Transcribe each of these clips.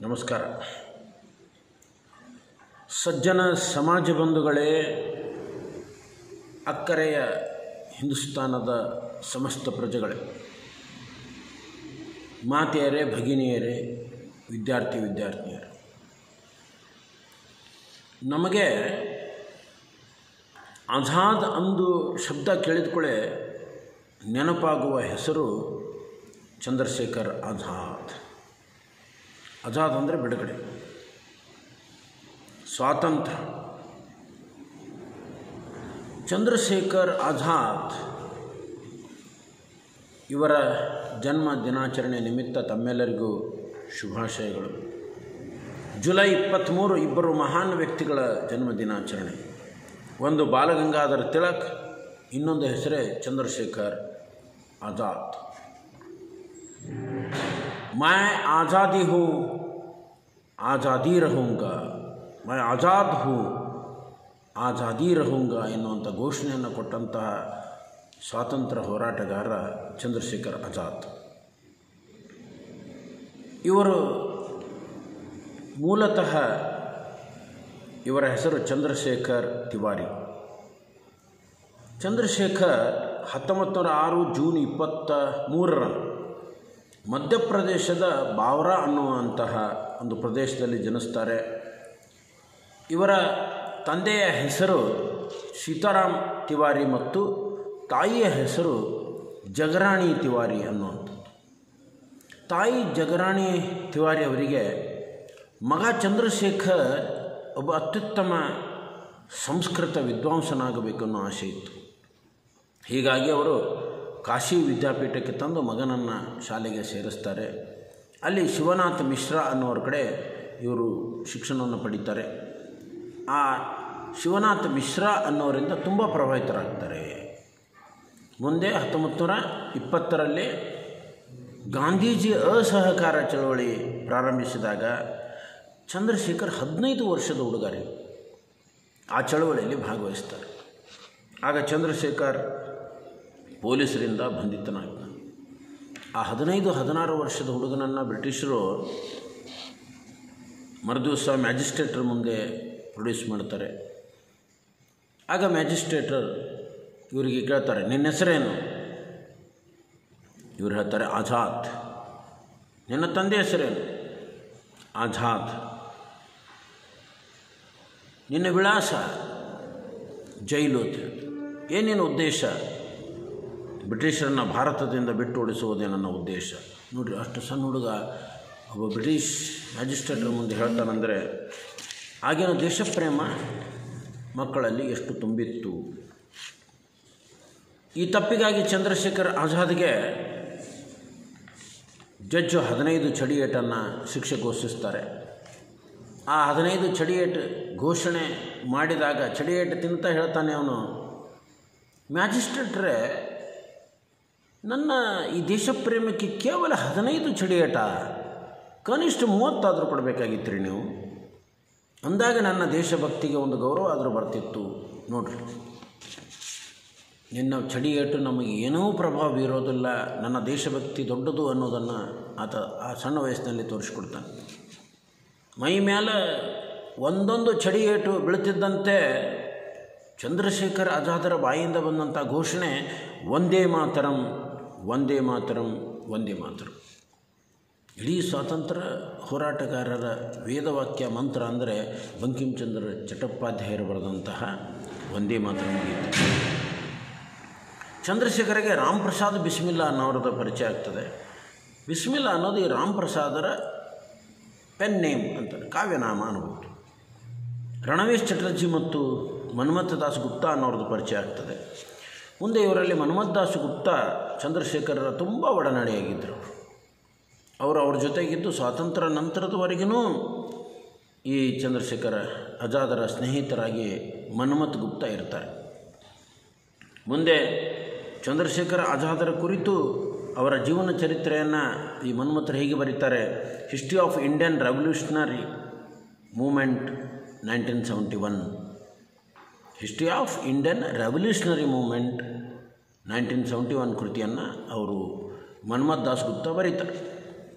ನಮಸ್ಕಾರ ಸಜ್ಜನ ಸಮಾಜ ಬಂಧುಗಳೇ ಅಕ್ಕರೆಯ ಹಿಂದೂಸ್ತಾನದ ಸಮಸ್ತ ಪ್ರಜೆಗಳೇ ಮಾತೆಯರೇ ಭಗಿನಿಯರೇ ವಿದ್ಯಾರ್ಥಿ ವಿದ್ಯಾರ್ಥಿನಿಯರೇ ನಮಗೆ ಆಜಾದ್ ಅಂದು ಶಬ್ದ ಕೇಳಿದ ಕೂಡಲೇ ನೆನಪಾಗುವ ಹೆಸರು ಚಂದ್ರಶೇಖರ್ ಆಜಾದ್ ಆಜಾದ್ ಅಂದರೆ ಬಿಡುಗಡೆ ಸ್ವಾತಂತ್ರ್ಯ ಚಂದ್ರಶೇಖರ್ ಆಜಾದ್ ಇವರ ಜನ್ಮ ದಿನಾಚರಣೆ ನಿಮಿತ್ತ ತಮ್ಮೆಲ್ಲರಿಗೂ ಶುಭಾಶಯಗಳು ಜುಲೈ ಇಪ್ಪತ್ತ್ಮೂರು ಇಬ್ಬರು ಮಹಾನ್ ವ್ಯಕ್ತಿಗಳ ಜನ್ಮ ದಿನಾಚರಣೆ ಒಂದು ಬಾಲಗಂಗಾಧರ ತಿಲಕ್ ಇನ್ನೊಂದು ಹೆಸರೇ ಚಂದ್ರಶೇಖರ್ ಆಜಾದ್ मैं आज़ादी हूँ ಆಜಾದಿ ರಹೂಂಗ ಮೈ ಆಜಾದ್ ಹೂ ಆಜಾದಿ ರಹೂಂಗ ಎನ್ನುವಂಥ ಘೋಷಣೆಯನ್ನು ಕೊಟ್ಟಂತಹ ಸ್ವಾತಂತ್ರ್ಯ ಹೋರಾಟಗಾರ ಚಂದ್ರಶೇಖರ್ ಆಜಾದ್ ಇವರು ಮೂಲತಃ ಇವರ ಹೆಸರು ಚಂದ್ರಶೇಖರ್ ತಿವಾರಿ ಚಂದ್ರಶೇಖರ್ ಹತ್ತೊಂಬತ್ತು ನೂರ ಆರು ಜೂನ್ ಇಪ್ಪತ್ತ ಮೂರರಂದು ಮಧ್ಯಪ್ರದೇಶದ ಬಾವ್ರಾ ಅನ್ನುವಂತಹ ಒಂದು ಪ್ರದೇಶದಲ್ಲಿ ಜನಿಸ್ತಾರೆ ಇವರ ತಂದೆಯ ಹೆಸರು ಸೀತಾರಾಮ್ ತಿವಾರಿ ಮತ್ತು ತಾಯಿಯ ಹೆಸರು ಜಗರಾಣಿ ತಿವಾರಿ ಅನ್ನುವಂಥದ್ದು ತಾಯಿ ಜಗರಾಣಿ ತಿವಾರಿ ಅವರಿಗೆ ಮಗ ಚಂದ್ರಶೇಖರ್ ಒಬ್ಬ ಅತ್ಯುತ್ತಮ ಸಂಸ್ಕೃತ ವಿದ್ವಾಂಸನಾಗಬೇಕು ಅನ್ನೋ ಆಸೆ ಇತ್ತು ಹೀಗಾಗಿ ಅವರು ಕಾಶಿ ವಿದ್ಯಾಪೀಠಕ್ಕೆ ತಂದು ಮಗನನ್ನು ಶಾಲೆಗೆ ಸೇರಿಸ್ತಾರೆ ಅಲ್ಲಿ ಶಿವನಾಥ್ ಮಿಶ್ರಾ ಅನ್ನೋರ ಕಡೆ ಇವರು ಶಿಕ್ಷಣವನ್ನು ಪಡೀತಾರೆ ಆ ಶಿವನಾಥ್ ಮಿಶ್ರಾ ಅನ್ನೋರಿಂದ ತುಂಬ ಪ್ರಭಾವಿತರಾಗ್ತಾರೆ ಮುಂದೆ ಹತ್ತೊಂಬತ್ತು ನೂರ ಇಪ್ಪತ್ತರಲ್ಲಿ ಗಾಂಧೀಜಿ ಅಸಹಕಾರ ಚಳವಳಿ ಪ್ರಾರಂಭಿಸಿದಾಗ ಚಂದ್ರಶೇಖರ್ ಹದಿನೈದು ವರ್ಷದ ಹುಡುಗರಿ ಆ ಚಳವಳಿಯಲ್ಲಿ ಭಾಗವಹಿಸ್ತಾರೆ ಆಗ ಚಂದ್ರಶೇಖರ್ ಪೊಲೀಸರಿಂದ ಬಂಧಿತನಾಗ್ತಾನೆ ಆ ಹದಿನೈದು ಹದಿನಾರು ವರ್ಷದ ಹುಡುಗನನ್ನು ಬ್ರಿಟಿಷರು ಮರುದಿವಸ ಮ್ಯಾಜಿಸ್ಟ್ರೇಟರ್ ಮುಂದೆ ಪ್ರೊಡ್ಯೂಸ್ ಮಾಡ್ತಾರೆ ಆಗ ಮ್ಯಾಜಿಸ್ಟ್ರೇಟರ್ ಇವರಿಗೆ ಕೇಳ್ತಾರೆ ನಿನ್ನ ಹೆಸರೇನು ಇವರು ಹೇಳ್ತಾರೆ ಆಜಾದ್ ನಿನ್ನ ತಂದೆ ಹೆಸರೇನು ಆಜಾದ್ ನಿನ್ನ ವಿಳಾಸ ಜೈಲು ಅಂತ ಏನೇನು ಉದ್ದೇಶ ಬ್ರಿಟಿಷರನ್ನು ಭಾರತದಿಂದ ಬಿಟ್ಟು ಓಡಿಸುವುದೇ ನನ್ನ ಉದ್ದೇಶ ನೋಡಿರಿ ಅಷ್ಟು ಸಣ್ಣ ಹುಡುಗ ಒಬ್ಬ ಬ್ರಿಟಿಷ್ ಮ್ಯಾಜಿಸ್ಟ್ರೇಟ್ರ ಮುಂದೆ ಹೇಳ್ತಾನಂದರೆ ಆಗಿನ ದೇಶಪ್ರೇಮ ಮಕ್ಕಳಲ್ಲಿ ಎಷ್ಟು ತುಂಬಿತ್ತು ಈ ತಪ್ಪಿಗಾಗಿ ಚಂದ್ರಶೇಖರ್ ಆಜಾದ್ಗೆ ಜಡ್ಜು ಹದಿನೈದು ಚಡಿಯೇಟನ್ನು ಶಿಕ್ಷೆ ಘೋಷಿಸ್ತಾರೆ ಆ ಹದಿನೈದು ಚಡಿಯೇಟ್ ಘೋಷಣೆ ಮಾಡಿದಾಗ ಚಡಿಯೇಟ್ ತಿಂತ ಹೇಳ್ತಾನೆ ಅವನು ಮ್ಯಾಜಿಸ್ಟ್ರೇಟ್ರೇ ನನ್ನ ಈ ದೇಶಪ್ರೇಮಕ್ಕೆ ಕೇವಲ ಹದಿನೈದು ಚಡಿಯೇಟ ಕನಿಷ್ಠ ಮೂವತ್ತಾದರೂ ಕೊಡಬೇಕಾಗಿತ್ತು ರೀ ನೀವು ಅಂದಾಗ ನನ್ನ ದೇಶಭಕ್ತಿಗೆ ಒಂದು ಗೌರವ ಆದರೂ ಬರ್ತಿತ್ತು ನೋಡ್ರಿ ನಿನ್ನ ಚಡಿಯೇಟು ನಮಗೆ ಏನೂ ಪ್ರಭಾವ ಬೀರೋದಿಲ್ಲ ನನ್ನ ದೇಶಭಕ್ತಿ ದೊಡ್ಡದು ಅನ್ನೋದನ್ನು ಆತ ಆ ಸಣ್ಣ ವಯಸ್ಸಿನಲ್ಲಿ ತೋರಿಸ್ಕೊಡ್ತಾನೆ ಮೈ ಮೇಲೆ ಒಂದೊಂದು ಚಡಿಯೇಟು ಬೀಳ್ತಿದ್ದಂತೆ ಚಂದ್ರಶೇಖರ್ ಆಜಾದರ ಬಾಯಿಂದ ಬಂದಂಥ ಘೋಷಣೆ ಒಂದೇ ಮಾತರಂ ಒಂದೇ ಮಾತರಂ ಒಂದೇ ಮಾತರಂ ಇಡೀ ಸ್ವಾತಂತ್ರ್ಯ ಹೋರಾಟಗಾರರ ವೇದವಾಕ್ಯ ಮಂತ್ರ ಅಂದರೆ ಬಂಕಿಂಚಂದ್ರ ಚಟ್ಟೋಪಾಧ್ಯಾಯರು ಬರೆದಂತಹ ಒಂದೇ ಮಾತರಂ ಗೀತೆ ಚಂದ್ರಶೇಖರಿಗೆ ರಾಮ್ ಪ್ರಸಾದ್ ಬಿಸ್ಮಿಲ್ಲಾ ಅನ್ನೋರದ ಪರಿಚಯ ಆಗ್ತದೆ ಬಿಸ್ಮಿಲ್ಲಾ ಅನ್ನೋದು ಈ ರಾಮ್ ಪ್ರಸಾದರ ಪೆನ್ ನೇಮ್ ಅಂತಾರೆ ಕಾವ್ಯನಾಮ ಅನ್ಬೋದು ರಣವೀಶ್ ಚಟರ್ಜಿ ಮತ್ತು ಮನ್ಮಥ ದಾಸ್ ಗುಪ್ತಾ ಅನ್ನೋರದ್ದು ಪರಿಚಯ ಆಗ್ತದೆ ಮುಂದೆ ಇವರಲ್ಲಿ ಮನ್ಮಥ್ ದಾಸ್ ಗುಪ್ತಾ ಚಂದ್ರಶೇಖರರ ತುಂಬ ಒಡನಾಡಿಯಾಗಿದ್ದರು ಅವರು ಅವ್ರ ಜೊತೆಗಿದ್ದು ಸ್ವಾತಂತ್ರ್ಯ ನಂತರದವರೆಗೂ ಈ ಚಂದ್ರಶೇಖರ ಆಜಾದರ ಸ್ನೇಹಿತರಾಗಿ ಮನ್ಮಥ್ ಗುಪ್ತಾ ಇರ್ತಾರೆ ಮುಂದೆ ಚಂದ್ರಶೇಖರ ಆಜಾದರ ಕುರಿತು ಅವರ ಜೀವನ ಚರಿತ್ರೆಯನ್ನು ಈ ಮನ್ಮಥರು ಹೇಗೆ ಬರೀತಾರೆ history of Indian revolutionary movement nineteen seventy one history of Indian revolutionary movement nineteen seventy one ಕೃತಿಯನ್ನು ಅವರು ಮನ್ಮಥ್ ದಾಸ್ ಗುಪ್ತಾ ಬರೀತಾರೆ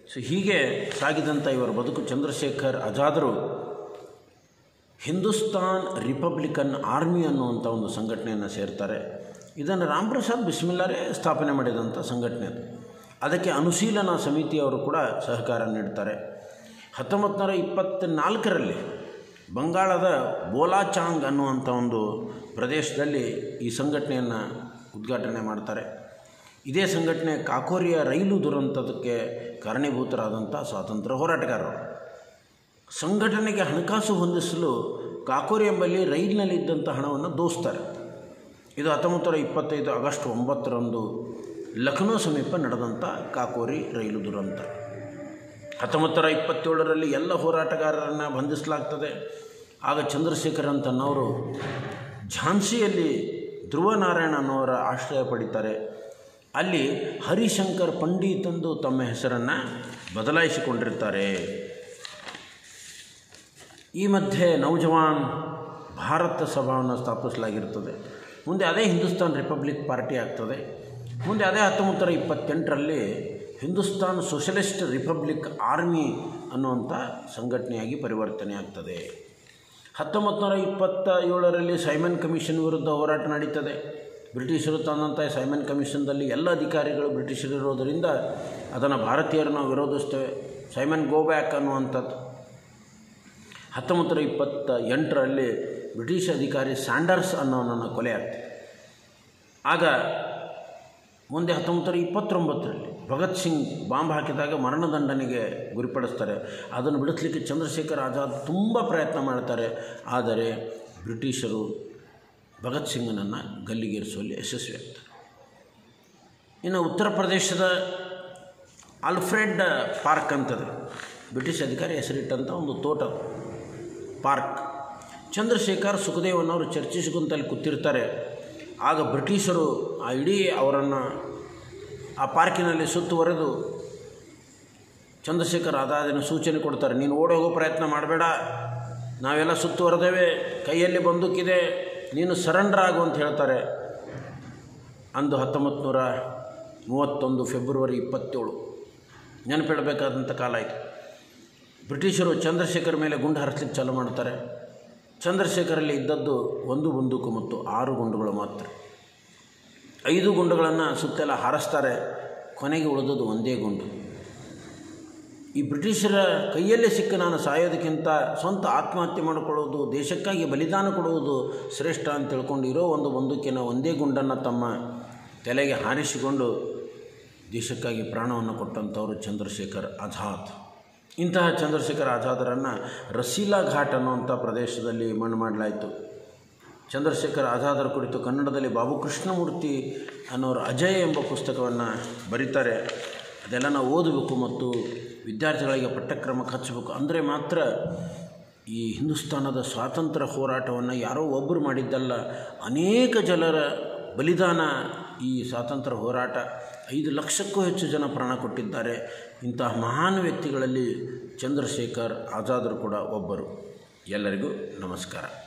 ಸೊ ಹೀಗೆ ಸಾಗಿದಂಥ ಇವರ ಬದುಕು ಚಂದ್ರಶೇಖರ್ ಆಜಾದರು ಹಿಂದೂಸ್ತಾನ್ ರಿಪಬ್ಲಿಕನ್ ಆರ್ಮಿ ಅನ್ನುವಂಥ ಒಂದು ಸಂಘಟನೆಯನ್ನು ಸೇರ್ತಾರೆ ಇದನ್ನು ರಾಮ್ ಪ್ರಸಾದ್ ಬಿಸ್ಮಿಲ್ಲಾರೇ ಸ್ಥಾಪನೆ ಮಾಡಿದಂಥ ಸಂಘಟನೆ ಅದು ಅದಕ್ಕೆ ಅನುಶೀಲನಾ ಸಮಿತಿಯವರು ಕೂಡ ಸಹಕಾರ ನೀಡ್ತಾರೆ ಹತ್ತೊಂಬತ್ತು ನೂರ ಇಪ್ಪತ್ತ್ನಾಲ್ಕರಲ್ಲಿ ಬಂಗಾಳದ ಬೋಲಾಚಾಂಗ್ ಅನ್ನುವಂಥ ಒಂದು ಪ್ರದೇಶದಲ್ಲಿ ಈ ಸಂಘಟನೆಯನ್ನು ಉದ್ಘಾಟನೆ ಮಾಡ್ತಾರೆ ಇದೇ ಸಂಘಟನೆ ಕಾಕೋರಿಯ ರೈಲು ದುರಂತದಕ್ಕೆ ಕಾರಣೀಭೂತರಾದಂಥ ಸ್ವಾತಂತ್ರ್ಯ ಹೋರಾಟಗಾರರು ಸಂಘಟನೆಗೆ ಹಣಕಾಸು ಹೊಂದಿಸಲು ಕಾಕೋರಿ ಎಂಬಲ್ಲಿ ರೈಲಿನಲ್ಲಿದ್ದಂಥ ಹಣವನ್ನು ದೋಸ್ತಾರೆ ಇದು ಹತ್ತೊಂಬತ್ತು ನೂರ ಇಪ್ಪತ್ತೈದು ಆಗಸ್ಟ್ ಒಂಬತ್ತರಂದು ಲಖನೌ ಸಮೀಪ ನಡೆದಂಥ ಕಾಕೋರಿ ರೈಲು ದುರಂತ ಹತ್ತೊಂಬತ್ತು ನೂರ ಇಪ್ಪತ್ತೇಳರಲ್ಲಿ ಎಲ್ಲ ಹೋರಾಟಗಾರರನ್ನು ಬಂಧಿಸಲಾಗ್ತದೆ ಆಗ ಚಂದ್ರಶೇಖರ್ ಅಂತನವರು ಝಾನ್ಸಿಯಲ್ಲಿ ಧ್ರುವನಾರಾಯಣ ಅನ್ನೋರ ಆಶ್ರಯ ಪಡಿತಾರೆ ಅಲ್ಲಿ ಹರಿಶಂಕರ್ ಪಂಡಿತ್ ಎಂದು ತಮ್ಮ ಹೆಸರನ್ನು ಬದಲಾಯಿಸಿಕೊಂಡಿರ್ತಾರೆ ಈ ಮಧ್ಯೆ ನೌಜವಾನ್ ಭಾರತ ಸಭಾವನ್ನು ಸ್ಥಾಪಿಸಲಾಗಿರ್ತದೆ ಮುಂದೆ ಅದೇ ಹಿಂದೂಸ್ತಾನ್ ರಿಪಬ್ಲಿಕ್ ಪಾರ್ಟಿ ಆಗ್ತದೆ ಮುಂದೆ ಅದೇ ಹತ್ತೊಂಬತ್ತು ನೂರ ಇಪ್ಪತ್ತೆಂಟರಲ್ಲಿ ಹಿಂದೂಸ್ತಾನ್ ಸೋಷಲಿಸ್ಟ್ ರಿಪಬ್ಲಿಕ್ ಆರ್ಮಿ ಅನ್ನುವಂಥ ಸಂಘಟನೆಯಾಗಿ ಪರಿವರ್ತನೆ ಆಗ್ತದೆ ಹತ್ತೊಂಬತ್ತು ನೂರ ಇಪ್ಪತ್ತ ಏಳರಲ್ಲಿ ಸೈಮನ್ ಕಮಿಷನ್ ವಿರುದ್ಧ ಹೋರಾಟ ನಡೀತದೆ ಬ್ರಿಟಿಷರು ತಂದಂಥ ಸೈಮನ್ ಕಮಿಷನ್ದಲ್ಲಿ ಎಲ್ಲ ಅಧಿಕಾರಿಗಳು ಬ್ರಿಟಿಷರು ಇರೋದರಿಂದ ಅದನ್ನು ಭಾರತೀಯರು ನಾವು ವಿರೋಧಿಸ್ತೇವೆ ಸೈಮನ್ ಗೋ ಬ್ಯಾಕ್ ಅನ್ನುವಂಥದ್ದು ಹತ್ತೊಂಬತ್ತು ನೂರ ಇಪ್ಪತ್ತ ಎಂಟರಲ್ಲಿ ಬ್ರಿಟಿಷ್ ಅಧಿಕಾರಿ ಸ್ಯಾಂಡರ್ಸ್ ಅನ್ನೋನನ್ನು ಕೊಲೆ ಆಗ್ತದೆ ಆಗ ಮುಂದೆ ಹತ್ತೊಂಬತ್ತು ನೂರ ಇಪ್ಪತ್ತೊಂಬತ್ತರಲ್ಲಿ ಭಗತ್ ಸಿಂಗ್ ಬಾಂಬ್ ಹಾಕಿದಾಗ ಮರಣದಂಡನೆಗೆ ಗುರಿಪಡಿಸ್ತಾರೆ ಅದನ್ನು ಬಿಡಿಸ್ಲಿಕ್ಕೆ ಚಂದ್ರಶೇಖರ್ ಆಜಾದ್ ತುಂಬ ಪ್ರಯತ್ನ ಮಾಡ್ತಾರೆ ಆದರೆ ಬ್ರಿಟಿಷರು ಭಗತ್ ಸಿಂಗನನ್ನು ಗಲ್ಲಿಗೇರಿಸುವಲ್ಲಿ ಯಶಸ್ವಿಯಾಗ್ತಾರೆ ಇನ್ನು ಉತ್ತರ ಪ್ರದೇಶದ ಆಲ್ಫ್ರೆಡ್ ಪಾರ್ಕ್ ಅಂತದೆ ಬ್ರಿಟಿಷ್ ಅಧಿಕಾರಿ ಹೆಸರಿಟ್ಟಂಥ ಒಂದು ತೋಟ ಪಾರ್ಕ್ ಚಂದ್ರಶೇಖರ್ ಸುಖದೇವನವರು ಚರ್ಚಿಸಿಕೊಂತಲ್ಲಿ ಕೂತಿರ್ತಾರೆ ಆಗ ಬ್ರಿಟಿಷರು ಆ ಇಡೀ ಅವರನ್ನು ಆ ಪಾರ್ಕಿನಲ್ಲಿ ಸುತ್ತುವರೆದು ಚಂದ್ರಶೇಖರ್ ಆದಾದಿನ ಸೂಚನೆ ಕೊಡ್ತಾರೆ ನೀನು ಓಡೋಗೋ ಪ್ರಯತ್ನ ಮಾಡಬೇಡ ನಾವೆಲ್ಲ ಸುತ್ತುವರೆದೇವೆ ಕೈಯಲ್ಲಿ ಬಂದೂಕಿದೆ ನೀನು ಸರೆಂಡರ್ ಆಗು ಅಂತ ಹೇಳ್ತಾರೆ ಅಂದು ಹತ್ತೊಂಬತ್ತು ನೂರ ಮೂವತ್ತೊಂದು ಫೆಬ್ರವರಿ ಇಪ್ಪತ್ತೇಳು ನೆನಪಿಡಬೇಕಾದಂಥ ಕಾಲ ಇದು ಬ್ರಿಟಿಷರು ಚಂದ್ರಶೇಖರ್ ಮೇಲೆ ಗುಂಡು ಹಾರಿಸ್ಲಿಕ್ಕೆ ಚಾಲು ಮಾಡ್ತಾರೆ ಚಂದ್ರಶೇಖರಲ್ಲಿ ಇದ್ದದ್ದು ಒಂದು ಬಂದೂಕು ಮತ್ತು ಆರು ಗುಂಡುಗಳು ಮಾತ್ರ ಐದು ಗುಂಡುಗಳನ್ನು ಸುತ್ತೆಲ್ಲ ಹಾರಿಸ್ತಾರೆ ಕೊನೆಗೆ ಉಳಿದದ್ದು ಒಂದೇ ಗುಂಡು ಈ ಬ್ರಿಟಿಷರ ಕೈಯಲ್ಲೇ ಸಿಕ್ಕ ನಾನು ಸಾಯೋದಕ್ಕಿಂತ ಸ್ವಂತ ಆತ್ಮಹತ್ಯೆ ಮಾಡಿಕೊಳ್ಳೋದು ದೇಶಕ್ಕಾಗಿ ಬಲಿದಾನ ಕೊಡುವುದು ಶ್ರೇಷ್ಠ ಅಂತ ತಿಳ್ಕೊಂಡು ಇರೋ ಒಂದು ಬಂದೂಕಿನ ಒಂದೇ ಗುಂಡನ್ನು ತಮ್ಮ ತಲೆಗೆ ಹಾರಿಸಿಕೊಂಡು ದೇಶಕ್ಕಾಗಿ ಪ್ರಾಣವನ್ನು ಕೊಟ್ಟಂಥವರು ಚಂದ್ರಶೇಖರ್ ಆಜಾದ್ ಇಂತಹ ಚಂದ್ರಶೇಖರ್ ಆಜಾದರನ್ನು ರಸೀಲಾ ಘಾಟ್ ಅನ್ನುವಂಥ ಪ್ರದೇಶದಲ್ಲಿ ಮಣ್ಣು ಮಾಡಲಾಯಿತು ಚಂದ್ರಶೇಖರ್ ಆಜಾದರ ಕುರಿತು ಕನ್ನಡದಲ್ಲಿ ಬಾಬು ಕೃಷ್ಣಮೂರ್ತಿ ಅನ್ನೋರು ಅಜಯ್ ಎಂಬ ಪುಸ್ತಕವನ್ನು ಬರೀತಾರೆ ಅದೆಲ್ಲ ನಾವು ಓದಬೇಕು ಮತ್ತು ವಿದ್ಯಾರ್ಥಿಗಳಿಗೆ ಪಠ್ಯಕ್ರಮಕ್ಕೆ ಹಚ್ಚಬೇಕು ಅಂದರೆ ಮಾತ್ರ ಈ ಹಿಂದೂಸ್ತಾನದ ಸ್ವಾತಂತ್ರ್ಯ ಹೋರಾಟವನ್ನು ಯಾರೋ ಒಬ್ಬರು ಮಾಡಿದ್ದಲ್ಲ ಅನೇಕ ಜನರ ಬಲಿದಾನ ಈ ಸ್ವಾತಂತ್ರ್ಯ ಹೋರಾಟ ಐದು ಲಕ್ಷಕ್ಕೂ ಹೆಚ್ಚು ಜನ ಪ್ರಾಣ ಕೊಟ್ಟಿದ್ದಾರೆ ಇಂತಹ ಮಹಾನ್ ವ್ಯಕ್ತಿಗಳಲ್ಲಿ ಚಂದ್ರಶೇಖರ್ ಆಜಾದರು ಕೂಡ ಒಬ್ಬರು ಎಲ್ಲರಿಗೂ ನಮಸ್ಕಾರ